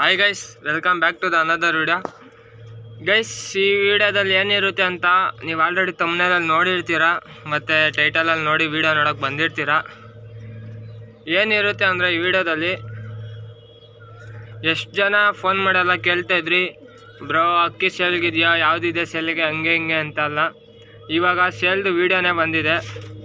hi guys welcome back to the another video guys ಈ ವಿಡಿಯೋದಲ್ಲಿ ಏನಿರುತ್ತೆ ಅಂತ ನೀವು ಆಲ್ರೆಡಿ ತಮ್ಮನೇಲಲ್ಲಿ ನೋಡಿರ್ತೀರ ಮತ್ತು ಟೈಟಲಲ್ಲಿ ನೋಡಿ ವಿಡಿಯೋ ನೋಡೋಕೆ ಬಂದಿರ್ತೀರ ಏನಿರುತ್ತೆ ಅಂದರೆ ಈ ವಿಡಿಯೋದಲ್ಲಿ ಎಷ್ಟು ಜನ ಫೋನ್ ಮಾಡೆಲ್ಲ ಕೇಳ್ತಾ ಇದ್ರಿ ಬ್ರೋ ಅಕ್ಕಿ ಸೇಲ್ಗಿದೆಯಾ ಯಾವುದಿದೆ ಸೇಲ್ಗೆ ಹಂಗೆ ಹಿಂಗೆ ಅಂತಲ್ಲ ಇವಾಗ ಸೇಲ್ದು ವಿಡಿಯೋನೇ ಬಂದಿದೆ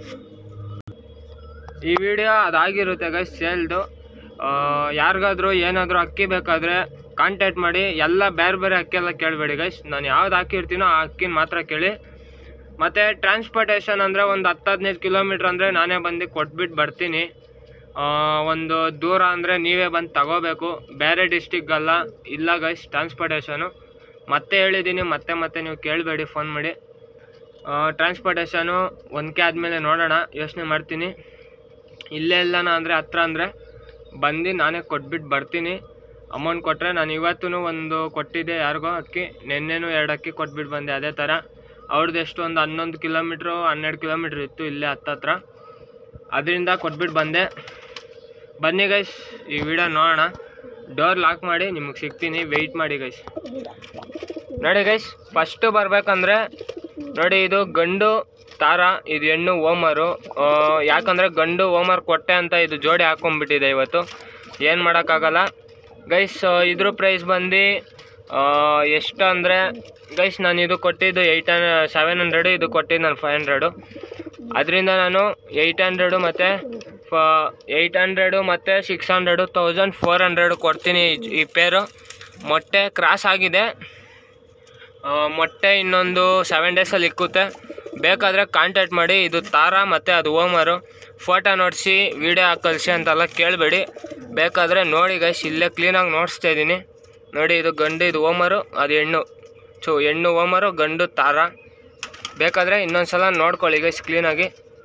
ಈ ವಿಡಿಯೋ ಅದಾಗಿರುತ್ತೆ ಗೈಸ್ ಸೇಲ್ದು ಯಾರಿಗಾದ್ರೂ ಏನಾದರೂ ಅಕ್ಕಿ ಬೇಕಾದರೆ ಕಾಂಟ್ಯಾಕ್ಟ್ ಮಾಡಿ ಎಲ್ಲ ಬೇರೆ ಬೇರೆ ಅಕ್ಕಿ ಎಲ್ಲ ಕೇಳಬೇಡಿ ಗೈಸ್ ನಾನು ಯಾವ್ದು ಹಾಕಿರ್ತೀನೋ ಆ ಅಕ್ಕಿನ ಮಾತ್ರ ಕೇಳಿ ಮತ್ತು ಟ್ರಾನ್ಸ್ಪೋರ್ಟೇಷನ್ ಅಂದರೆ ಒಂದು ಹತ್ತು ಹದಿನೈದು ಕಿಲೋಮೀಟ್ರ್ ಅಂದರೆ ನಾನೇ ಬಂದು ಕೊಟ್ಬಿಟ್ಟು ಬರ್ತೀನಿ ಆ, ಒಂದು ದೂರ ಅಂದರೆ ನೀವೇ ಬಂದು ತಗೋಬೇಕು ಬೇರೆ ಡಿಸ್ಟಿಕ್ಕಲ್ಲ ಇಲ್ಲ ಗೈಸ್ ಟ್ರಾನ್ಸ್ಪೋರ್ಟೇಷನು ಮತ್ತೆ ಹೇಳಿದ್ದೀನಿ ಮತ್ತೆ ಮತ್ತೆ ನೀವು ಕೇಳಬೇಡಿ ಫೋನ್ ಮಾಡಿ ಟ್ರಾನ್ಸ್ಪೋರ್ಟೇಷನು ಒಂದ್ಕೆ ಆದಮೇಲೆ ನೋಡೋಣ ಯೋಚನೆ ಮಾಡ್ತೀನಿ ಇಲ್ಲೇ ಎಲ್ಲನ ಅಂದರೆ ಹತ್ರ ಅಂದರೆ ಬಂದು ನಾನೇ ಕೊಟ್ಬಿಟ್ಟು ಬರ್ತೀನಿ ಅಮೌಂಟ್ ಕೊಟ್ಟರೆ ನಾನು ಇವತ್ತೂ ಒಂದು ಕೊಟ್ಟಿದ್ದೆ ಯಾರಿಗೋ ಅಕ್ಕಿ ನಿನ್ನೆನೂ ಎರಡು ಅಕ್ಕಿ ಕೊಟ್ಬಿಟ್ಟು ಬಂದೆ ಅದೇ ಥರ ಅವ್ರದ್ದು ಎಷ್ಟು ಒಂದು ಹನ್ನೊಂದು ಕಿಲೋಮೀಟ್ರು ಹನ್ನೆರಡು ಕಿಲೋಮೀಟ್ರ್ ಇತ್ತು ಇಲ್ಲೇ ಹತ್ತತ್ರ ಅದರಿಂದ ಕೊಟ್ಬಿಟ್ಟು ಬಂದೆ ಬನ್ನಿ ಗೈಸ್ ಈ ವಿಡಿಯೋ ನೋಡೋಣ ಡೋರ್ ಲಾಕ್ ಮಾಡಿ ನಿಮಗೆ ಸಿಗ್ತೀನಿ ವೆಯ್ಟ್ ಮಾಡಿ ಗೈಸ್ ನೋಡಿ ಗೈಸ್ ಫಸ್ಟು ಬರಬೇಕಂದ್ರೆ ನೋಡಿ ಇದು ಗಂಡು ತಾರ ಇದು ಹೆಣ್ಣು ಓಮರು ಆ, ಯಾಕಂದರೆ ಗಂಡು ಓಮರ್ ಕೊಟ್ಟೆ ಅಂತ ಇದು ಜೋಡಿ ಹಾಕೊಂಡ್ಬಿಟ್ಟಿದೆ ಇವತ್ತು ಏನು ಮಾಡೋಕ್ಕಾಗಲ್ಲ ಗೈಸ್ ಇದ್ರ ಪ್ರೈಸ್ ಬಂದು ಎಷ್ಟು ಅಂದರೆ ಗೈಸ್ ನಾನು ಇದು ಕೊಟ್ಟಿದ್ದು ಏಯ್ಟ್ ಹಂಡ್ ಸೆವೆನ್ ಹಂಡ್ರೆಡು ಇದು ಕೊಟ್ಟಿದ್ದು ನಾನು ಫೈವ್ ಹಂಡ್ರೆಡು ಅದರಿಂದ ನಾನು ಏಯ್ಟ್ ಹಂಡ್ರೆಡು ಮತ್ತು ಫ ಏಯ್ಟ್ ಹಂಡ್ರೆಡು ಮತ್ತು six hundred thousand four hundred ಕೊಡ್ತೀನಿ ಈ- ಈ ಪೇರು ಮೊಟ್ಟೆ ಕ್ರಾಸ್ ಆಗಿದೆ ಆ, ಮೊಟ್ಟೆ ಇನ್ನೊಂದು ಸೆವೆನ್ ಡೇಸಲ್ಲಿ ಇಕ್ಕುತ್ತೆ ಬೇಕಾದರೆ ಕಾಂಟ್ಯಾಕ್ಟ್ ಮಾಡಿ ಇದು ತಾರ ಮತ್ತು ಅದು ಓಮರು ಫೋಟೋ ನೋಡಿಸಿ ವೀಡಿಯೋ ಹಾಕಿ ಕಳಿಸಿ ಅಂತೆಲ್ಲ ಕೇಳಬೇಡಿ ಬೇಕಾದರೆ ನೋಡಿ ಗೈಸ್ ಇಲ್ಲೇ ಕ್ಲೀನಾಗಿ ನೋಡಿಸ್ತಾ ಇದ್ದೀನಿ ನೋಡಿ ಇದು ಗಂಡು ಇದು ಓಮರು ಅದು ಹೆಣ್ಣು ಸೊ ಹೆಣ್ಣು ಓಮರು ಗಂಡು ತಾರ ಬೇಕಾದರೆ ಇನ್ನೊಂದು ಸಲ ನೋಡ್ಕೊಳ್ಳಿ ಗೈಸ್ ಕ್ಲೀನಾಗಿ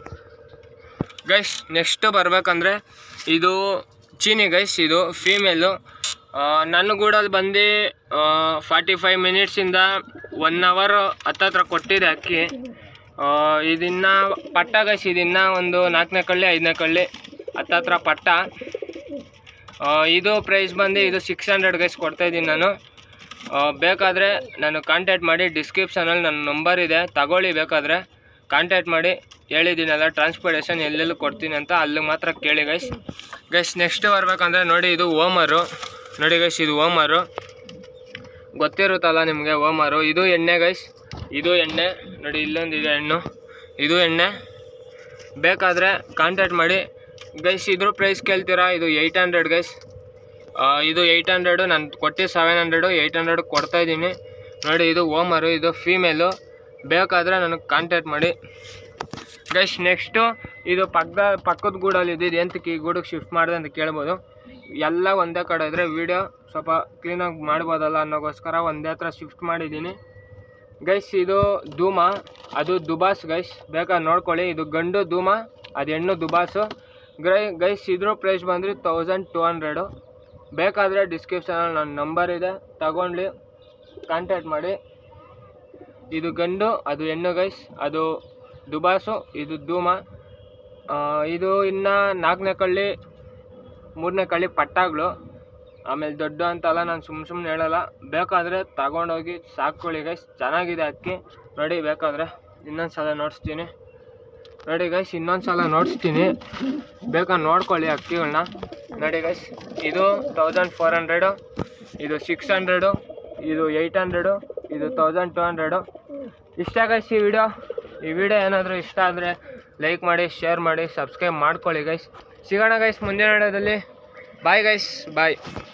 ಗೈಸ್ ನೆಕ್ಸ್ಟು ಬರಬೇಕಂದ್ರೆ ಇದು ಚೀನಿ ಗೈಸ್ ಇದು ಫೀಮೇಲು ನನ್ನ ಗೂಡಲ್ಲಿ ಬಂದು ಫಾರ್ಟಿ ಫೈವ್ ಮಿನಿಟ್ಸಿಂದ ಒನ್ ಅವರ್ ಹತ್ತತ್ರ ಕೊಟ್ಟಿದೆ ಅಕ್ಕಿ ಆ, ಇದಿನ್ನ ಪಟ್ಟ ಗೈಸ್ ಇದಿನ್ನ ಒಂದು ನಾಲ್ಕನೇ ಕಳ್ಳಿ ಐದನೇ ಕಳ್ಳಿ ಹತ್ತತ್ರ ಪಟ್ಟ ಆ, ಇದು ಪ್ರೈಸ್ ಬಂದು ಇದು ಸಿಕ್ಸ್ ಹಂಡ್ರೆಡ್ ಗೈಸ್ ಕೊಡ್ತಾಯಿದ್ದೀನಿ ನಾನು ಆ, ಬೇಕಾದರೆ ನಾನು ಕಾಂಟ್ಯಾಕ್ಟ್ ಮಾಡಿ ಡಿಸ್ಕ್ರಿಪ್ಷನಲ್ಲಿ ನನ್ನ ನಂಬರ್ ಇದೆ ತಗೊಳ್ಳಿ ಬೇಕಾದರೆ ಕಾಂಟ್ಯಾಕ್ಟ್ ಮಾಡಿ ಹೇಳಿದ್ದೀನಲ್ಲ ಟ್ರಾನ್ಸ್ಪೋರ್ಟೇಷನ್ ಎಲ್ಲೆಲ್ಲೂ ಕೊಡ್ತೀನಿ ಅಂತ ಅಲ್ಲಿಗೆ ಮಾತ್ರ ಕೇಳಿ ಗೈಸ್ ಗೈಸ್ ನೆಕ್ಸ್ಟ್ ಬರ್ಬೇಕಂದ್ರೆ ನೋಡಿ ಇದು ಓಮರು ನೋಡಿ ಗೈಸ್ ಇದು ಓಮರು ಗೊತ್ತಿರುತ್ತಲ್ಲ ನಿಮಗೆ ಓಮರು ಇದು ಎಣ್ಣೆ ಗೈಸ್ ಇದು ಎಣ್ಣೆ ನೋಡಿ ಇಲ್ಲೊಂದು ಇದೆ ಹೆಣ್ಣು ಇದು ಎಣ್ಣೆ ಬೇಕಾದರೆ ಕಾಂಟ್ಯಾಕ್ಟ್ ಮಾಡಿ ಗೈಸ್ ಇದ್ರ ಪ್ರೈಸ್ ಕೇಳ್ತೀರಾ ಇದು ಏಯ್ಟ್ ಹಂಡ್ರೆಡ್ ಗೈಸ್ ಇದು ಏಯ್ಟ್ ಹಂಡ್ರೆಡು ನಾನು ಕೊಟ್ಟು ಸೆವೆನ್ ಹಂಡ್ರೆಡು ಏಯ್ಟ್ ಹಂಡ್ರೆಡ್ ಕೊಡ್ತಾಯಿದ್ದೀನಿ ನೋಡಿ ಇದು ಓಮರು ಇದು ಫೀಮೇಲು ಬೇಕಾದರೆ ನನಗೆ ಕಾಂಟ್ಯಾಕ್ಟ್ ಮಾಡಿ ಗೈಸ್ ನೆಕ್ಸ್ಟು ಇದು ಪಕ್ಕದ ಪಕ್ಕದ ಗೂಡಲ್ಲಿ ಇದ್ದಿದ್ದು ಎಂತಕ್ಕೆ ಈ ಗೂಡಿಗೆ ಶಿಫ್ಟ್ ಮಾಡಿದೆ ಅಂತ ಕೇಳ್ಬೋದು ಎಲ್ಲ ಒಂದೇ ಕಡೆ ಇದ್ದರೆ ವೀಡಿಯೋ ಸ್ವಲ್ಪ ಕ್ಲೀನಾಗಿ ಮಾಡ್ಬೋದಲ್ಲ ಅನ್ನೋಗೋಸ್ಕರ ಒಂದೇ ಹತ್ರ ಶಿಫ್ಟ್ ಮಾಡಿದ್ದೀನಿ ಗೈಸ್ ಇದು ಧೂಮ ಅದು ದುಬಾಸ್ ಗೈಸ್ ಬೇಕಾದ್ರೆ ನೋಡ್ಕೊಳ್ಳಿ ಇದು ಗಂಡು ಧೂಮ ಅದು ಹೆಣ್ಣು ದುಬಾಸು ಗೈ ಗೈಸ್ ಇದ್ರ ಪ್ರೈಸ್ ಬಂದರೆ ತೌಸಂಡ್ ಟು ಹಂಡ್ರೆಡು ಬೇಕಾದರೆ ಡಿಸ್ಕ್ರಿಪ್ಷನಲ್ಲಿ ನನ್ನ ನಂಬರ್ ಇದೆ ತಗೊಂಡು ಕಾಂಟ್ಯಾಕ್ಟ್ ಮಾಡಿ ಇದು ಗಂಡು ಅದು ಹೆಣ್ಣು ಗೈಸ್ ಅದು ದುಬಾಸು ಇದು ಧೂಮ ಆ, ಇದು ಇನ್ನು ನಾಲ್ಕನೇ ಕಳ್ಳಿ ಮೂರನೇ ಕಳ್ಳಿ ಪಟ್ಟಾಗಳು ಆಮೇಲೆ ದೊಡ್ಡ ಅಂತಲ್ಲ ನಾನು ಸುಮ್ಮ ಸುಮ್ಮನೆ ಹೇಳಲ್ಲ ಬೇಕಾದರೆ ತಗೊಂಡೋಗಿ ಸಾಕ್ಕೊಳ್ಳಿ ಗೈಸ್ ಚೆನ್ನಾಗಿದೆ ಅಕ್ಕಿ ನೋಡಿ ಬೇಕಾದರೆ ಇನ್ನೊಂದು ಸಲ ನೋಡಿಸ್ತೀನಿ ನೋಡಿ ಗೈಸ್ ಇನ್ನೊಂದು ಸಲ ನೋಡಿಸ್ತೀನಿ ಬೇಕಾದ್ರೆ ನೋಡ್ಕೊಳ್ಳಿ ಅಕ್ಕಿಗಳನ್ನ ನೋಡಿ ಗೈಸ್ ಇದು ತೌಸಂಡ್ ಫೋರ್ ಹಂಡ್ರೆಡು ಇದು ಸಿಕ್ಸ್ ಹಂಡ್ರೆಡು ಇದು ಏಯ್ಟ್ ಹಂಡ್ರೆಡು ಇದು ತೌಸಂಡ್ ಟು ಹಂಡ್ರೆಡು ಇಷ್ಟ ಗೈಸ್ ಈ ವಿಡಿಯೋ ಈ ವಿಡಿಯೋ ಏನಾದರೂ ಇಷ್ಟ ಆದರೆ ಲೈಕ್ ಮಾಡಿ ಶೇರ್ ಮಾಡಿ ಸಬ್ಸ್ಕ್ರೈಬ್ ಮಾಡ್ಕೊಳ್ಳಿ ಗೈಸ್ ಸಿಗೋಣ ಗೈಸ್ ಮುಂದಿನ ವಿಡಿಯೋದಲ್ಲಿ ಬಾಯ್ ಗೈಸ್ ಬಾಯ್